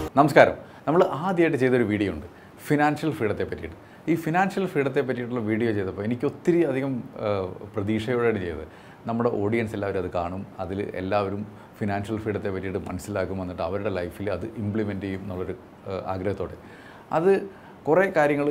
നമസ്കാരം നമ്മൾ ആദ്യമായിട്ട് ചെയ്തൊരു വീഡിയോ ഉണ്ട് ഫിനാൻഷ്യൽ ഫ്രീഡത്തെ പറ്റിയിട്ട് ഈ ഫിനാൻഷ്യൽ ഫ്രീഡത്തെ പറ്റിയിട്ടുള്ള വീഡിയോ ചെയ്തപ്പോൾ എനിക്ക് ഒത്തിരി അധികം ആ, പ്രതീക്ഷയോടെയാണ് ചെയ്തത് നമ്മുടെ ഓഡിയൻസ് എല്ലാവരും അത് കാണും അതിൽ എല്ലാവരും ഫിനാൻഷ്യൽ ഫ്രീഡത്തെ പറ്റിയിട്ട് മനസ്സിലാക്കും എന്നിട്ട് അവരുടെ ലൈഫിൽ അത് ഇംപ്ലിമെൻ്റ് ചെയ്യും എന്നുള്ളൊരു ആ, ആഗ്രഹത്തോടെ അത് കുറേ കാര്യങ്ങൾ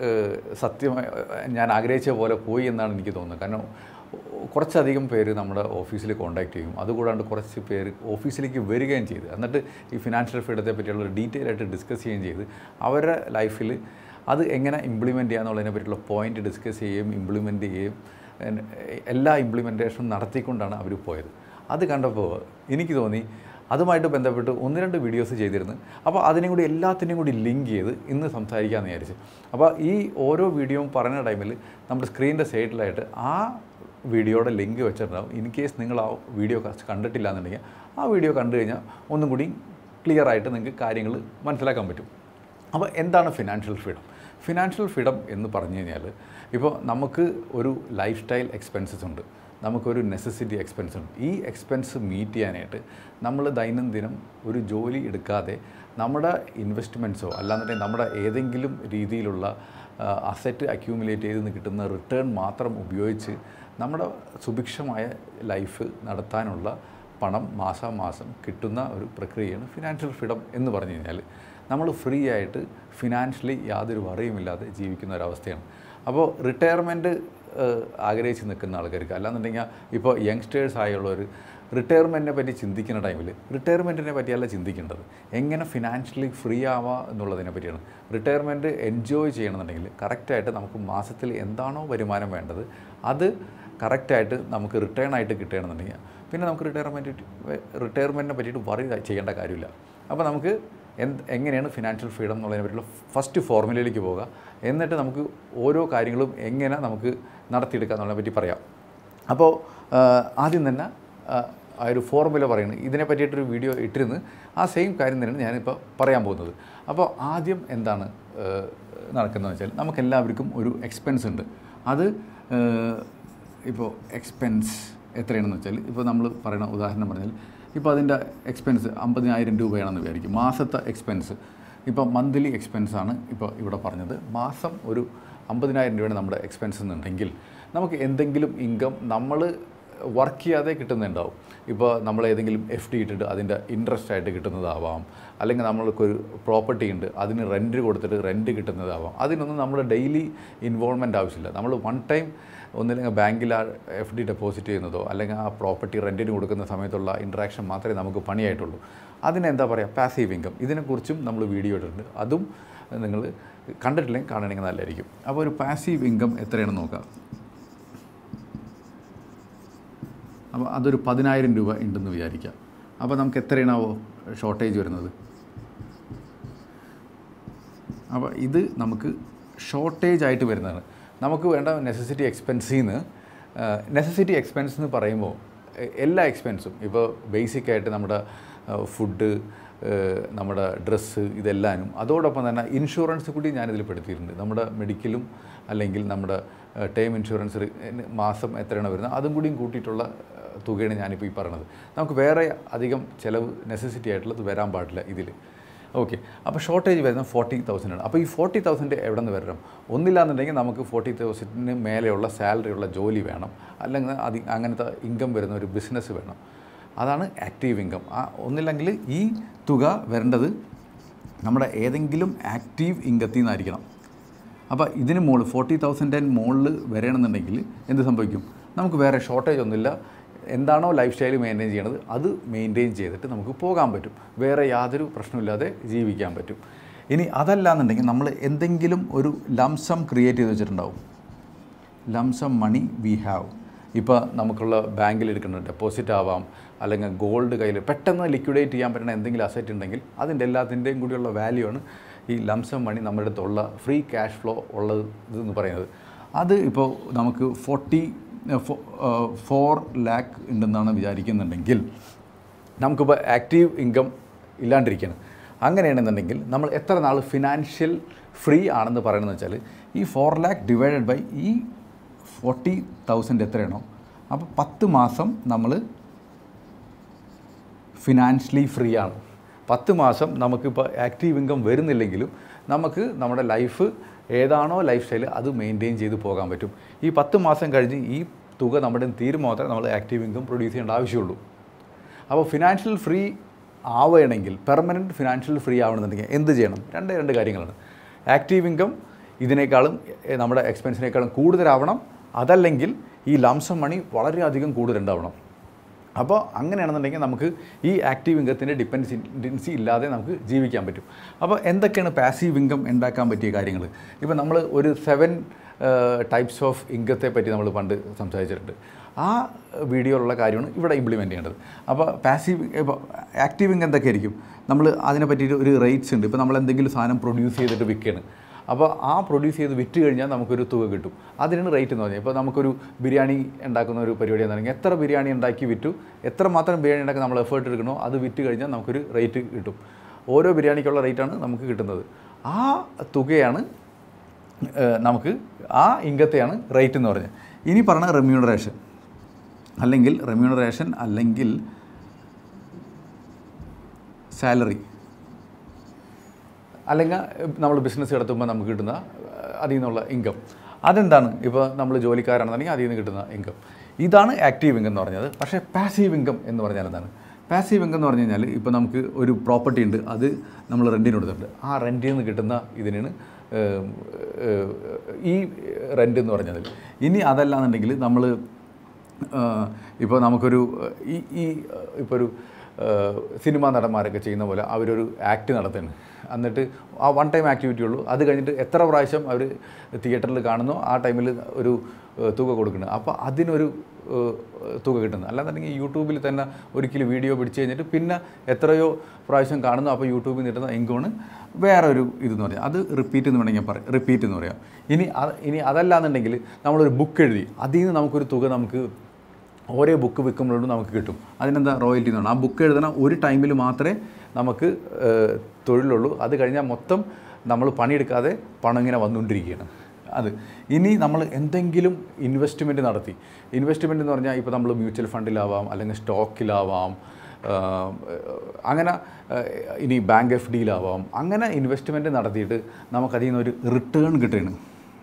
സത്യമായി ഞാൻ ആഗ്രഹിച്ച പോലെ പോയി എന്നാണ് എനിക്ക് തോന്നുന്നത് കാരണം കുറച്ചധികം പേര് നമ്മുടെ ഓഫീസിൽ കോൺടാക്ട് ചെയ്യും അതുകൂടാണ്ട് കുറച്ച് പേര് ഓഫീസിലേക്ക് വരികയും ചെയ്ത് എന്നിട്ട് ഈ ഫിനാൻഷ്യൽ ഫ്രീഡത്തെ പറ്റിയുള്ള ഡീറ്റെയിൽ ആയിട്ട് ഡിസ്കസ് ചെയ്യുകയും ചെയ്ത് അവരുടെ ലൈഫിൽ അത് എങ്ങനെ ഇംപ്ലിമെൻറ്റ് ചെയ്യാന്നുള്ളതിനെ പറ്റിയുള്ള പോയിന്റ് ഡിസ്കസ് ചെയ്യുകയും ഇംപ്ലിമെൻറ്റ് ചെയ്യുകയും എൻ- എല്ലാ ഇംപ്ലിമെൻറ്റേഷനും നടത്തിക്കൊണ്ടാണ് അവർ പോയത് അത് കണ്ടപ്പോൾ എനിക്ക് തോന്നി അതുമായിട്ട് ബന്ധപ്പെട്ട് ഒന്ന് രണ്ട് വീഡിയോസ് ചെയ്തിരുന്നു അപ്പോൾ അതിനെയും കൂടി എല്ലാത്തിനെയും കൂടി ലിങ്ക് ചെയ്ത് ഇന്ന് സംസാരിക്കാമെന്ന് വിചാരിച്ചു അപ്പോൾ ഈ ഓരോ വീഡിയോയും പറയുന്ന ടൈമിൽ നമ്മുടെ സ്ക്രീനിൻ്റെ സൈഡിലായിട്ട് ആ വീഡിയോയുടെ ലിങ്ക് വെച്ചിട്ടുണ്ടാവും ഇൻ കേസ് നിങ്ങൾ ആ വീഡിയോ കണ്ടിട്ടില്ല എന്നുണ്ടെങ്കിൽ ആ വീഡിയോ കണ്ടു കഴിഞ്ഞാൽ ഒന്നും കൂടി ക്ലിയർ ആയിട്ട് നിങ്ങൾക്ക് കാര്യങ്ങൾ മനസ്സിലാക്കാൻ പറ്റും അപ്പോൾ എന്താണ് ഫിനാൻഷ്യൽ ഫ്രീഡം ഫിനാൻഷ്യൽ ഫ്രീഡം എന്ന് പറഞ്ഞു കഴിഞ്ഞാൽ ഇപ്പോൾ നമുക്ക് ഒരു ലൈഫ് സ്റ്റൈൽ എക്സ്പെൻസസ് ഉണ്ട് നമുക്കൊരു നെസസിറ്റി എക്സ്പെൻസ് ഉണ്ട് ഈ എക്സ്പെൻസ് മീറ്റ് ചെയ്യാനായിട്ട് നമ്മൾ ദൈനംദിനം ഒരു ജോലി എടുക്കാതെ നമ്മുടെ ഇൻവെസ്റ്റ്മെൻറ്റ്സോ അല്ലാന്നുണ്ടെങ്കിൽ നമ്മുടെ ഏതെങ്കിലും രീതിയിലുള്ള അസറ്റ് അക്യൂമുലേറ്റ് ചെയ്ത് നിന്ന് കിട്ടുന്ന റിട്ടേൺ മാത്രം ഉപയോഗിച്ച് നമ്മുടെ സുഭിക്ഷമായ ലൈഫ് നടത്താനുള്ള പണം മാസാമാസം കിട്ടുന്ന ഒരു പ്രക്രിയയാണ് ഫിനാൻഷ്യൽ ഫ്രീഡം എന്ന് പറഞ്ഞു കഴിഞ്ഞാൽ നമ്മൾ ഫ്രീ ആയിട്ട് ഫിനാൻഷ്യലി യാതൊരു വറിയുമില്ലാതെ ജീവിക്കുന്ന ഒരവസ്ഥയാണ് അപ്പോൾ റിട്ടയർമെൻറ്റ് ആഗ്രഹിച്ച് നിൽക്കുന്ന ആൾക്കാർക്ക് അല്ലാന്നുണ്ടെങ്കിൽ ഇപ്പോൾ യങ്സ്റ്റേഴ്സ് ആയുള്ളവർ റിട്ടയർമെൻറ്റിനെ പറ്റി ചിന്തിക്കുന്ന ടൈമിൽ റിട്ടയർമെൻറ്റിനെ പറ്റിയല്ല ചിന്തിക്കേണ്ടത് എങ്ങനെ ഫിനാൻഷ്യലി ഫ്രീ ആവാം എന്നുള്ളതിനെ പറ്റിയാണ് റിട്ടയർമെൻറ്റ് എൻജോയ് ചെയ്യണമെന്നുണ്ടെങ്കിൽ കറക്റ്റായിട്ട് നമുക്ക് മാസത്തിൽ എന്താണോ വരുമാനം വേണ്ടത് അത് കറക്റ്റായിട്ട് നമുക്ക് റിട്ടേൺ ആയിട്ട് കിട്ടുകയാണെന്നുണ്ടെങ്കിൽ പിന്നെ നമുക്ക് റിട്ടയർമെൻറ്റ് റിട്ടയർമെൻറ്റിനെ പറ്റിയിട്ട് വറി ചെയ്യേണ്ട കാര്യമില്ല അപ്പോൾ നമുക്ക് എന്ത് എങ്ങനെയാണ് ഫിനാൻഷ്യൽ ഫ്രീഡം എന്നുള്ളതിനെ പറ്റിയുള്ള ഫസ്റ്റ് ഫോർമുലയിലേക്ക് പോവുക എന്നിട്ട് നമുക്ക് ഓരോ കാര്യങ്ങളും എങ്ങനെ നമുക്ക് നടത്തിയെടുക്കുക എന്നുള്ളതിനെ പറ്റി പറയാം അപ്പോൾ ആ, ആദ്യം തന്നെ ആ, ആ ഒരു ഫോർമുല പറയുന്നത് ഇതിനെ പറ്റിയിട്ടൊരു വീഡിയോ ഇട്ടിരുന്ന് ആ സെയിം കാര്യം തന്നെയാണ് ഞാനിപ്പോൾ പറയാൻ പോകുന്നത് അപ്പോൾ ആദ്യം എന്താണ് ആ, നടക്കുന്നതെന്ന് വെച്ചാൽ നമുക്കെല്ലാവർക്കും ഒരു എക്സ്പെൻസ് ഉണ്ട് അത് ആ, ഇപ്പോൾ എക്സ്പെൻസ് എത്രയാണെന്ന് വെച്ചാൽ ഇപ്പോൾ നമ്മൾ പറയുന്ന ഉദാഹരണം പറഞ്ഞാൽ ഇപ്പോൾ അതിൻ്റെ എക്സ്പെൻസ് അമ്പതിനായിരം രൂപയാണെന്ന് വിചാരിക്കും മാസത്തെ എക്സ്പെൻസ് ഇപ്പോൾ മന്ത്ലി എക്സ്പെൻസ് ആണ് ഇപ്പോൾ ഇവിടെ പറഞ്ഞത് മാസം ഒരു അമ്പതിനായിരം രൂപയാണ് നമ്മുടെ എക്സ്പെൻസ് എന്നുണ്ടെങ്കിൽ നമുക്ക് എന്തെങ്കിലും ഇൻകം നമ്മൾ വർക്ക് ചെയ്യാതെ കിട്ടുന്നുണ്ടാവും ഇപ്പോൾ നമ്മൾ ഏതെങ്കിലും എഫ് ഡി ഇട്ടിട്ട് അതിൻ്റെ ഇൻട്രസ്റ്റ് ആയിട്ട് കിട്ടുന്നതാവാം അല്ലെങ്കിൽ നമ്മൾക്കൊരു പ്രോപ്പർട്ടി ഉണ്ട് അതിന് റെൻറ്റ് കൊടുത്തിട്ട് റെൻറ്റ് കിട്ടുന്നതാവാം അതിനൊന്നും നമ്മൾ ഡെയിലി ഇൻവോൾവ്മെൻ്റ് ആവശ്യമില്ല നമ്മൾ വൺ ടൈം ഒന്നില്ലെങ്കിൽ ബാങ്കിൽ ആ എഫ് ഡി ഡെപ്പോസിറ്റ് ചെയ്യുന്നതോ അല്ലെങ്കിൽ ആ പ്രോപ്പർട്ടി റെൻറ്റിന് കൊടുക്കുന്ന സമയത്തുള്ള ഇൻട്രാക്ഷൻ മാത്രമേ നമുക്ക് പണിയായിട്ടുള്ളൂ അതിനെന്താ പറയുക പാസീവ് ഇൻകം ഇതിനെക്കുറിച്ചും നമ്മൾ വീഡിയോ ഇട്ടിട്ടുണ്ട് അതും നിങ്ങൾ കണ്ടിട്ടില്ലെങ്കിൽ കാണണമെങ്കിൽ നല്ലതായിരിക്കും അപ്പോൾ ഒരു പാസീവ് ഇൻകം എത്രയാണെന്ന് നോക്കാം അപ്പോൾ അതൊരു പതിനായിരം രൂപ ഉണ്ടെന്ന് വിചാരിക്കാം അപ്പോൾ നമുക്ക് എത്രയാണാവോ ഷോർട്ടേജ് വരുന്നത് അപ്പോൾ ഇത് നമുക്ക് ഷോർട്ടേജ് ആയിട്ട് വരുന്നതാണ് നമുക്ക് വേണ്ട നെസസിറ്റി എക്സ്പെൻസിൽ നിന്ന് നെസസിറ്റി എക്സ്പെൻസ് എന്ന് പറയുമ്പോൾ എ- എല്ലാ എക്സ്പെൻസും ഇപ്പോൾ ബേസിക് ആയിട്ട് നമ്മുടെ ഫുഡ് നമ്മുടെ ഡ്രസ്സ് ഇതെല്ലാനും അതോടൊപ്പം തന്നെ ഇൻഷുറൻസ് കൂടി ഞാനിതിൽ പെടുത്തിയിട്ടുണ്ട് നമ്മുടെ മെഡിക്കലും അല്ലെങ്കിൽ നമ്മുടെ ടേം ഇൻഷുറൻസ് റി- ന് മാസം എത്രയാണ് വരുന്നത് അതും കൂടിയും കൂട്ടിയിട്ടുള്ള ഏഹ്, തുകയാണ് ഞാനിപ്പോൾ ഈ പറയണത് നമുക്ക് വേറെ അധികം ചിലവ് നെസസിറ്റി ആയിട്ടുള്ളത് വരാൻ പാടില്ല ഇതിൽ ഓക്കെ അപ്പോൾ ഷോർട്ടേജ് വരുന്നത് ഫോർട്ടി തൗസൻഡ് ആണ് അപ്പോൾ ഈ ഫോർട്ടി തൗസൻഡ് എവിടെ നിന്ന് വരണം ഒന്നില്ലാന്നുണ്ടെങ്കിൽ നമുക്ക് ഫോർട്ടി തൗസൻഡിന് മേലെയുള്ള സാലറി ഉള്ള ജോലി വേണം അല്ലെങ്കിൽ അതി അങ്ങനത്തെ ഇൻകം വരുന്ന ഒരു ബിസിനസ് വേണം അതാണ് ആക്റ്റീവ് ഇൻകം ആ ഒന്നില്ലെങ്കിൽ ഈ തുക വരേണ്ടത് നമ്മുടെ ഏതെങ്കിലും ആക്റ്റീവ് ഇൻകത്തിൽ നിന്നായിരിക്കണം അപ്പോൾ ഇതിന് മുകളിൽ ഫോർട്ടി തൗസൻഡിന് മുകളിൽ വരണമെന്നുണ്ടെങ്കിൽ എന്ത് സംഭവിക്കും നമുക്ക് വേറെ ഷോർട്ടേജ് ഒന്നുമില്ല എന്താണോ ലൈഫ് സ്റ്റൈൽ മെയിൻറ്റെയിൻ ചെയ്യണത് അത് മെയിൻറ്റെയിൻ ചെയ്തിട്ട് നമുക്ക് പോകാൻ പറ്റും വേറെ യാതൊരു പ്രശ്നമില്ലാതെ ജീവിക്കാൻ പറ്റും ഇനി അതല്ല എന്നുണ്ടെങ്കിൽ നമ്മൾ എന്തെങ്കിലും ഒരു ലംസം ക്രിയേറ്റ് ചെയ്ത് വെച്ചിട്ടുണ്ടാവും ലംസം മണി വി ഹാവ് ഇപ്പോൾ നമുക്കുള്ള ബാങ്കിൽ എടുക്കുന്ന ഡെപ്പോസിറ്റ് ആവാം അല്ലെങ്കിൽ ഗോൾഡ് കയ്യിൽ പെട്ടെന്ന് ലിക്വിഡേറ്റ് ചെയ്യാൻ പറ്റുന്ന എന്തെങ്കിലും അസറ്റ് ഉണ്ടെങ്കിൽ അതിൻ്റെ എല്ലാത്തിൻ്റെയും കൂടിയുള്ള വാല്യൂ ആണ് ഈ ലംസം മണി നമ്മുടെ അടുത്തുള്ള ഫ്രീ ക്യാഷ് ഫ്ലോ ഉള്ളത് എന്ന് പറയുന്നത് അത് ഇപ്പോൾ നമുക്ക് ഫോർട്ടി ഫോർ ലാക്ക് ഉണ്ടെന്നാണ് വിചാരിക്കുന്നുണ്ടെങ്കിൽ നമുക്കിപ്പോൾ ആക്റ്റീവ് ഇൻകം ഇല്ലാണ്ടിരിക്കണം അങ്ങനെയാണെന്നുണ്ടെങ്കിൽ നമ്മൾ എത്ര നാൾ ഫിനാൻഷ്യൽ ഫ്രീ ആണെന്ന് പറയുന്നത് വെച്ചാൽ ഈ ഫോർ ലാക്ക് ഡിവൈഡഡ് ബൈ ഈ ഫോർട്ടി തൗസൻഡ് എത്രയാണോ അപ്പോൾ പത്ത് മാസം നമ്മൾ ഫിനാൻഷ്യലി ഫ്രീ ആണ് പത്ത് മാസം നമുക്കിപ്പോൾ ആക്റ്റീവ് ഇൻകം വരുന്നില്ലെങ്കിലും നമുക്ക് നമ്മുടെ ലൈഫ് ഏതാണോ ലൈഫ് സ്റ്റൈൽ അത് മെയിൻറ്റെയിൻ ചെയ്ത് പോകാൻ പറ്റും ഈ പത്ത് മാസം കഴിഞ്ഞ് ഈ തുക നമ്മുടെ തീരുമ്പോൾ മാത്രമേ നമ്മൾ ആക്റ്റീവ് ഇൻകം പ്രൊഡ്യൂസ് ചെയ്യേണ്ട ആവശ്യമുള്ളൂ അപ്പോൾ ഫിനാൻഷ്യൽ ഫ്രീ ആവുകയാണെങ്കിൽ പെർമനൻറ്റ് ഫിനാൻഷ്യൽ ഫ്രീ ആവണമെന്നുണ്ടെങ്കിൽ എന്ത് ചെയ്യണം രണ്ടേ രണ്ട് കാര്യങ്ങളാണ് ആക്റ്റീവ് ഇൻകം ഇതിനേക്കാളും എ, നമ്മുടെ എക്സ്പെൻസിനേക്കാളും കൂടുതലാവണം അതല്ലെങ്കിൽ ഈ ലംസം മണി വളരെയധികം കൂടുതലുണ്ടാവണം അപ്പോൾ അങ്ങനെയാണെന്നുണ്ടെങ്കിൽ നമുക്ക് ഈ ആക്റ്റീവ് ഇൻകത്തിൻ്റെ ഡിപ്പെൻഡൻസി ഇല്ലാതെ നമുക്ക് ജീവിക്കാൻ പറ്റും അപ്പോൾ എന്തൊക്കെയാണ് പാസീവ് ഇൻകം ഉണ്ടാക്കാൻ പറ്റിയ കാര്യങ്ങൾ ഇപ്പോൾ നമ്മൾ ഒരു സെവൻ ടൈപ്സ് ഓഫ് ഇൻകത്തെ പറ്റി നമ്മൾ പണ്ട് സംസാരിച്ചിട്ടുണ്ട് ആ വീഡിയോയിലുള്ള കാര്യമാണ് ഇവിടെ ഇംപ്ലിമെൻറ്റ് ചെയ്യേണ്ടത് അപ്പോൾ പാസീവ് ഇപ്പോൾ ആക്റ്റീവ് ഇൻകം എന്തൊക്കെയായിരിക്കും നമ്മൾ അതിനെ പറ്റിയിട്ട് ഒരു റേറ്റ്സ് ഉണ്ട് ഇപ്പോൾ നമ്മൾ എന്തെങ്കിലും സാധനം പ്രൊഡ്യൂസ് ചെയ്തിട്ട് വിൽക്കുകയാണ് അപ്പോൾ ആ പ്രൊഡ്യൂസ് ചെയ്ത് വിറ്റ് കഴിഞ്ഞാൽ നമുക്കൊരു തുക കിട്ടും അതിനാണ് റേറ്റ് എന്ന് പറഞ്ഞാൽ ഇപ്പോൾ നമുക്കൊരു ബിരിയാണി ഉണ്ടാക്കുന്ന ഒരു പരിപാടി എന്താണെങ്കിൽ എത്ര ബിരിയാണി ഉണ്ടാക്കി വിറ്റു എത്ര മാത്രം ബിരിയാണി ഉണ്ടാക്കി നമ്മൾ എഫേർട്ട് എടുക്കണോ അത് വിറ്റ് കഴിഞ്ഞാൽ നമുക്കൊരു റേറ്റ് കിട്ടും ഓരോ ബിരിയാണിക്കുള്ള റേറ്റാണ് നമുക്ക് കിട്ടുന്നത് ആ തുകയാണ് ഏഹ്, നമുക്ക് ആ ഇൻകത്തെയാണ് റേറ്റ് എന്ന് പറഞ്ഞത് ഇനി പറഞ്ഞ റെമ്യൂണറേഷൻ അല്ലെങ്കിൽ റെമ്യൂണറേഷൻ അല്ലെങ്കിൽ സാലറി അല്ലെങ്കിൽ നമ്മൾ ബിസിനസ് നടത്തുമ്പോൾ നമുക്ക് കിട്ടുന്ന അഹ് അതിൽ നിന്നുള്ള ഇൻകം അതെന്താണ് ഇപ്പോൾ നമ്മൾ ജോലിക്കാരാണെന്നുണ്ടെങ്കിൽ അതിൽ നിന്ന് കിട്ടുന്ന ഇൻകം ഇതാണ് ആക്റ്റീവ് ഇൻകം എന്ന് പറഞ്ഞത് പക്ഷേ പാസീവ് ഇൻകം എന്ന് പറഞ്ഞാൽ എന്താണ് പാസീവ് ഇൻകം എന്ന് പറഞ്ഞു കഴിഞ്ഞാൽ ഇപ്പോൾ നമുക്ക് ഒരു പ്രോപ്പർട്ടി ഉണ്ട് അത് നമ്മൾ റെൻറ്റിന് കൊടുത്തിട്ടുണ്ട് ആ റെൻറ്റിൽ നിന്ന് കിട്ടുന്ന ഇതിനാണ് ഏഹ്, ഏഹ്, ഈ റെൻ്റ് എന്ന് പറഞ്ഞത് ഇനി അതല്ലാന്നുണ്ടെങ്കിൽ നമ്മൾ ഇപ്പോൾ നമുക്കൊരു ഈ ഈ ഇപ്പോൾ ഒരു സിനിമാ നടന്മാരൊക്കെ ചെയ്യുന്ന പോലെ അവരൊരു ആക്ട് നടത്തുന്നു എന്നിട്ട് ആ വൺ ടൈം ആക്ടിവിറ്റി ഉള്ളൂ അത് കഴിഞ്ഞിട്ട് എത്ര പ്രാവശ്യം അവർ തിയേറ്ററിൽ കാണുന്നോ ആ ടൈമിൽ ഒരു ഏഹ്, തുക കൊടുക്കുന്നു അപ്പോൾ അതിനൊരു ഏഹ്, തുക കിട്ടുന്നു അല്ലാന്നുണ്ടെങ്കിൽ യൂട്യൂബിൽ തന്നെ ഒരിക്കലും വീഡിയോ പിടിച്ച് കഴിഞ്ഞിട്ട് പിന്നെ എത്രയോ പ്രാവശ്യം കാണുന്നു അപ്പോൾ യൂട്യൂബിൽ നിന്ന് കിട്ടുന്ന ഇൻകമാണ് വേറൊരു ഇതെന്ന് പറയാം അത് റിപ്പീറ്റ് എന്ന് വേണമെങ്കിൽ പറയാം റിപ്പീറ്റ് എന്ന് പറയാം ഇനി അത് ഇനി അതല്ലാന്നുണ്ടെങ്കിൽ നമ്മളൊരു ബുക്ക് എഴുതി അതിൽ നിന്ന് നമുക്കൊരു തുക നമുക്ക് ഓരോ ബുക്ക് വിൽക്കുമ്പോഴും നമുക്ക് കിട്ടും അതിനെന്താ റോയൽറ്റി എന്ന് പറഞ്ഞാൽ ആ ബുക്ക് എഴുതണ ഒരു ടൈമിൽ മാത്രമേ നമുക്ക് ഏഹ്, തൊഴിലുള്ളൂ അത് കഴിഞ്ഞാൽ മൊത്തം നമ്മൾ പണിയെടുക്കാതെ പണം ഇങ്ങനെ വന്നുകൊണ്ടിരിക്കുകയാണ് അത് ഇനി നമ്മൾ എന്തെങ്കിലും ഇൻവെസ്റ്റ്മെൻറ്റ് നടത്തി ഇൻവെസ്റ്റ്മെൻറ്റ് എന്ന് പറഞ്ഞാൽ ഇപ്പോൾ നമ്മൾ മ്യൂച്വൽ ഫണ്ടിലാവാം അല്ലെങ്കിൽ സ്റ്റോക്കിലാവാം ആഹ്, അങ്ങനെ ആഹ്, ഇനി ബാങ്ക് എഫ് ഡിയിലാവാം അങ്ങനെ ഇൻവെസ്റ്റ്മെൻറ്റ് നടത്തിയിട്ട് നമുക്കതിൽ നിന്നൊരു റിട്ടേൺ കിട്ടുകയാണ്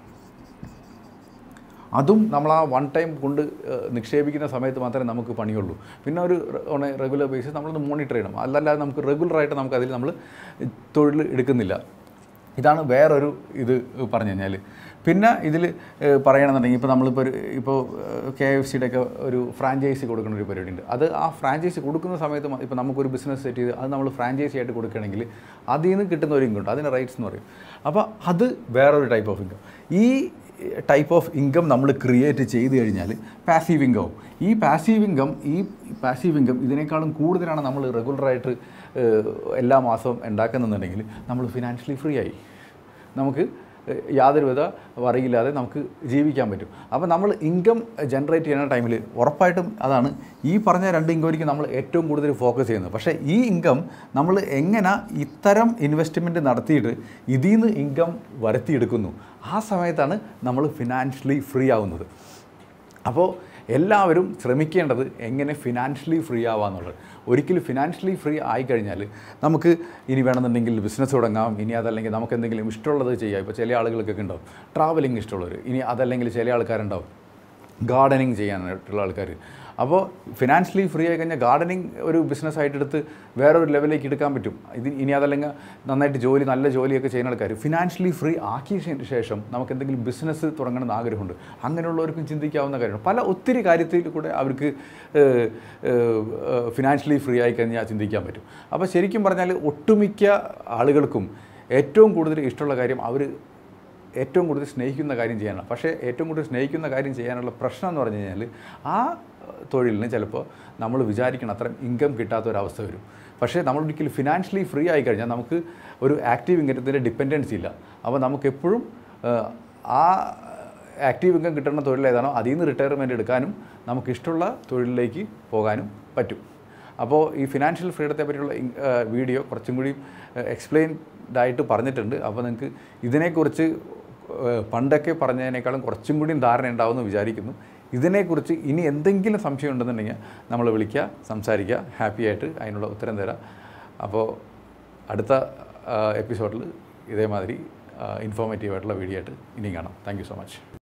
അതും നമ്മൾ ആ വൺ ടൈം കൊണ്ട് ഏഹ്, നിക്ഷേപിക്കുന്ന സമയത്ത് മാത്രമേ നമുക്ക് പണിയുള്ളൂ പിന്നെ ഒരു ഓൺ എ റെഗുലർ ബേസിസ് നമ്മളത് മോണിറ്റർ ചെയ്യണം അല്ലല്ലാതെ നമുക്ക് റെഗുലറായിട്ട് നമുക്ക് അതിൽ നമ്മൾ തൊഴിൽ എടുക്കുന്നില്ല ഇതാണ് വേറൊരു ഇത് പറഞ്ഞു കഴിഞ്ഞാൽ പിന്നെ ഇതിൽ പറയണമെന്നുണ്ടെങ്കിൽ ഇപ്പോൾ നമ്മളിപ്പോൾ ഒരു ഇപ്പോൾ കെ എഫ് സിയുടെ ഒക്കെ ഒരു ഫ്രാഞ്ചൈസി കൊടുക്കുന്ന ഒരു പരിപാടി ഉണ്ട് അത് ആ ഫ്രാഞ്ചൈസി കൊടുക്കുന്ന സമയത്ത് ഇപ്പോൾ നമുക്കൊരു ബിസിനസ് സെറ്റ് ചെയ്ത് അത് നമ്മൾ ഫ്രാഞ്ചൈസി ആയിട്ട് കൊടുക്കുകയാണെങ്കിൽ അതിൽ നിന്ന് കിട്ടുന്ന ഒരു ഇൻകം ഉണ്ട് അതിന് റൈറ്റ്സ് എന്ന് പറയും അപ്പോൾ അത് വേറൊരു ടൈപ്പ് ഓഫ് ഇൻകം ഈ ടൈപ്പ് ഓഫ് ഇൻകം നമ്മൾ ക്രിയേറ്റ് ചെയ്ത് കഴിഞ്ഞാൽ പാസീവ് ഇൻകം ഈ പാസീവ് ഇൻകം ഈ പാസീവ് ഇൻകം ഇതിനേക്കാളും കൂടുതലാണ് നമ്മൾ റെഗുലറായിട്ട് എല്ലാ മാസവും ഉണ്ടാക്കുന്നുണ്ടെങ്കിൽ നമ്മൾ ഫിനാൻഷ്യലി ഫ്രീ ആയി നമുക്ക് ഏഹ്, യാതൊരുവിധ വറിയില്ലാതെ നമുക്ക് ജീവിക്കാൻ പറ്റും അപ്പോൾ നമ്മൾ ഇൻകം ജനറേറ്റ് ചെയ്യുന്ന ടൈമിൽ ഉറപ്പായിട്ടും അതാണ് ഈ പറഞ്ഞ രണ്ട് ഇൻകമായിരിക്കും നമ്മൾ ഏറ്റവും കൂടുതൽ ഫോക്കസ് ചെയ്യുന്നത് പക്ഷേ ഈ ഇൻകം നമ്മൾ എങ്ങനെ ഇത്തരം ഇൻവെസ്റ്റ്മെൻറ്റ് നടത്തിയിട്ട് ഇതിൽ നിന്ന് ഇൻകം വരുത്തിയെടുക്കുന്നു ആ സമയത്താണ് നമ്മൾ ഫിനാൻഷ്യലി ഫ്രീ ആവുന്നത് അപ്പോൾ എല്ലാവരും ശ്രമിക്കേണ്ടത് എങ്ങനെ ഫിനാൻഷ്യലി ഫ്രീ ആവാന്നുള്ളത് ഒരിക്കലും ഫിനാൻഷ്യലി ഫ്രീ ആയിക്കഴിഞ്ഞാൽ നമുക്ക് ഇനി വേണമെന്നുണ്ടെങ്കിൽ ബിസിനസ് തുടങ്ങാം ഇനി അതല്ലെങ്കിൽ നമുക്ക് എന്തെങ്കിലും ഇഷ്ടമുള്ളത് ചെയ്യാം ഇപ്പോൾ ചില ആളുകൾക്കൊക്കെ ഉണ്ടാവും ട്രാവലിംഗ് ഇഷ്ടമുള്ളവർ ഇനി അതല്ലെങ്കിൽ ചില ആൾക്കാരുണ്ടാവും ഗാർഡനിങ് ചെയ്യാനായിട്ടുള്ള ആൾക്കാർ അപ്പോൾ ഫിനാൻഷ്യലി ഫ്രീ ആയി കഴിഞ്ഞാൽ ഗാർഡനിങ് ഒരു ബിസിനസ് ആയിട്ട് എടുത്ത് വേറൊരു ലെവലിലേക്ക് എടുക്കാൻ പറ്റും ഇത് ഇനി അതല്ലെങ്കിൽ നന്നായിട്ട് ജോലി നല്ല ജോലിയൊക്കെ ചെയ്യുന്ന ആൾക്കാർ ഫിനാൻഷ്യലി ഫ്രീ ആക്കിയ ശേ- ശേഷം നമുക്ക് എന്തെങ്കിലും ബിസിനസ് തുടങ്ങണമെന്ന് ആഗ്രഹമുണ്ട് അങ്ങനെയുള്ളവർക്കും ചിന്തിക്കാവുന്ന കാര്യമാണ് പല ഒത്തിരി കാര്യത്തിൽ കൂടെ അവർക്ക് ഫിനാൻഷ്യലി ഫ്രീ ആയി കഴിഞ്ഞാൽ ചിന്തിക്കാൻ പറ്റും അപ്പോൾ ശരിക്കും പറഞ്ഞാൽ ഒട്ടുമിക്ക ആളുകൾക്കും ഏറ്റവും കൂടുതൽ ഇഷ്ടമുള്ള കാര്യം അവർ ഏറ്റവും കൂടുതൽ സ്നേഹിക്കുന്ന കാര്യം ചെയ്യാനാണ് പക്ഷേ ഏറ്റവും കൂടുതൽ സ്നേഹിക്കുന്ന കാര്യം ചെയ്യാനുള്ള പ്രശ്നം എന്ന് പറഞ്ഞു കഴിഞ്ഞാൽ ആ തൊഴിലിന് ചിലപ്പോൾ നമ്മൾ വിചാരിക്കണം അത്രയും ഇൻകം കിട്ടാത്ത ഒരവസ്ഥ വരും പക്ഷേ നമ്മൾ ഒരിക്കലും ഫിനാൻഷ്യലി ഫ്രീ ആയി കഴിഞ്ഞാൽ നമുക്ക് ഒരു ആക്റ്റീവ് ഇൻകത്തിൻ്റെ ഡിപ്പെൻഡൻസി ഇല്ല അപ്പോൾ നമുക്ക് എപ്പോഴും ആ ആക്റ്റീവ് ഇൻകം കിട്ടുന്ന തൊഴിൽ ഏതാണോ അതിൽ നിന്ന് റിട്ടയർമെൻറ്റ് എടുക്കാനും നമുക്ക് ഇഷ്ടമുള്ള തൊഴിലിലേക്ക് പോകാനും പറ്റും അപ്പോൾ ഈ ഫിനാൻഷ്യൽ ഫ്രീഡത്തെ പറ്റിയുള്ള ഇൻ- ആ, വീഡിയോ കുറച്ചും കൂടി എക്സ്പ്ലെയിൻഡ് ആയിട്ട് പറഞ്ഞിട്ടുണ്ട് അപ്പോൾ നിങ്ങൾക്ക് ഇതിനെക്കുറിച്ച് ആ, പണ്ടൊക്കെ പറഞ്ഞതിനേക്കാളും കുറച്ചും കൂടി ധാരണ ഉണ്ടാവുമെന്ന് വിചാരിക്കുന്നു ഇതിനെക്കുറിച്ച് ഇനി എന്തെങ്കിലും സംശയം ഉണ്ടെന്നുണ്ടെങ്കിൽ നമ്മൾ വിളിക്കുക സംസാരിക്കുക ഹാപ്പി ആയിട്ട് അതിനുള്ള ഉത്തരം തരാം അപ്പോൾ അടുത്ത എപ്പിസോഡിൽ ഇതേമാതിരി ഇൻഫോർമേറ്റീവ് ആയിട്ടുള്ള വീഡിയോ ആയിട്ട് ഇനിയും കാണാം താങ്ക് യു സോ മച്ച്